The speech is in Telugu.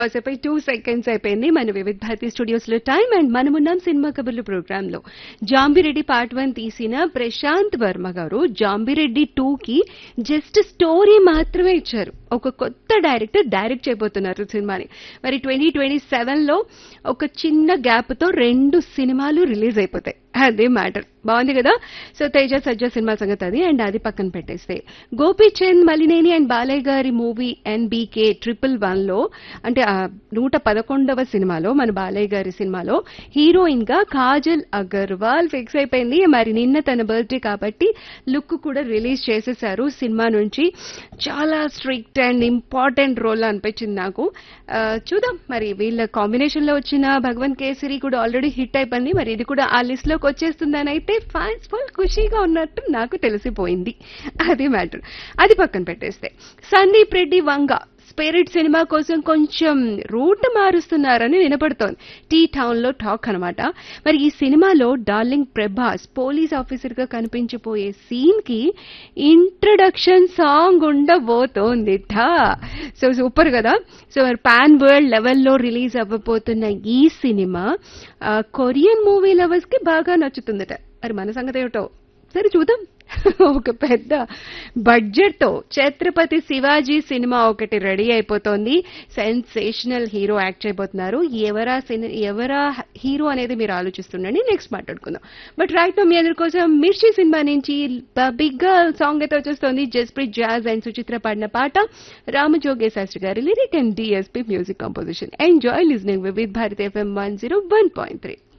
అయిపోయి టూ సెకండ్స్ అయిపోయింది మన వివిధ భారతి స్టూడియోస్ లో టైం అండ్ మనమున్నాం సినిమా కబుర్లు ప్రోగ్రామ్ లో జాంబిరెడ్డి పార్ట్ వన్ తీసిన ప్రశాంత్ వర్మ గారు జాంబిరెడ్డి టూ కి జస్ట్ స్టోరీ మాత్రమే ఇచ్చారు ఒక కొత్త డైరెక్టర్ డైరెక్ట్ చేయబోతున్నారు సినిమాని మరి ట్వంటీ ట్వంటీ సెవెన్ లో ఒక చిన్న గ్యాప్ తో రెండు సినిమాలు రిలీజ్ అయిపోతాయి అదే మ్యాటర్ బాగుంది కదా సో తేజ సజ్జ సినిమా సంగతి అది అండ్ అది పక్కన పెట్టేస్తే గోపీచంద్ మలినేని అండ్ బాలయ్య గారి మూవీ ఎన్బీకే ట్రిపుల్ వన్ లో అంటే ఆ నూట పదకొండవ సినిమాలో మన బాలయ్య గారి సినిమాలో హీరోయిన్ గా కాజల్ అగర్వాల్ ఫిక్స్ అయిపోయింది మరి నిన్న తన బర్త్డే కాబట్టి లుక్ కూడా రిలీజ్ చేసేసారు సినిమా నుంచి చాలా స్ట్రిక్ట్ అండ్ ఇంపార్టెంట్ రోల్ అనిపించింది నాకు ఆ, చూద్దాం మరి వీళ్ళ కాంబినేషన్ లో వచ్చిన భగవంత్ కేసరి కూడా ఆల్రెడీ హిట్ అయిపోయింది మరి ఇది కూడా ఆ లిస్ట్ లోకి వచ్చేస్తుందని అయితే ఫ్యాన్స్ ఫుల్ ఖుషీగా ఉన్నట్టు నాకు తెలిసిపోయింది అది మ్యాటర్ అది పక్కన పెట్టేస్తే సందీప్ రెడ్డి వంగ స్పిరిట్ సినిమా కోసం కొంచెం రూట్ మారుస్తున్నారని వినపడుతోంది టీ టౌన్ లో టాక్ అనమాట మరి ఈ సినిమాలో డార్లింగ్ ప్రభాస్ పోలీస్ ఆఫీసర్ గా కనిపించిపోయే సీన్ కి ఇంట్రడక్షన్ సాంగ్ ఉండబోతోంది సో సూపర్ కదా సో మరి పాన్ వరల్డ్ లెవెల్లో రిలీజ్ అవ్వబోతున్న ఈ సినిమా ఆ, కొరియన్ మూవీ లవర్స్ కి బాగా నచ్చుతుందట మరి మన సంగతి ఏమిటో సరే చూద్దాం ఒక పెద్ద బడ్జెట్ తో ఛత్రపతి శివాజీ సినిమా ఒకటి రెడీ అయిపోతోంది సెన్సేషనల్ హీరో యాక్ట్ చేయబోతున్నారు ఎవరా సిని- ఎవరా హీరో అనేది మీరు ఆలోచిస్తుండండి నెక్స్ట్ మాట్లాడుకుందాం బట్ రైట్ మీ అందరి కోసం మిర్చి సినిమా నుంచి బిగ్ సాంగ్ అయితే వచ్చేస్తోంది జస్ప్రీత్ జాజ్ అండ్ సుచిత్ర పాడిన పాట రామజోగే శాస్త్రి గారి lyric and DSP music composition enjoy listening with Bharat FM one zero one point three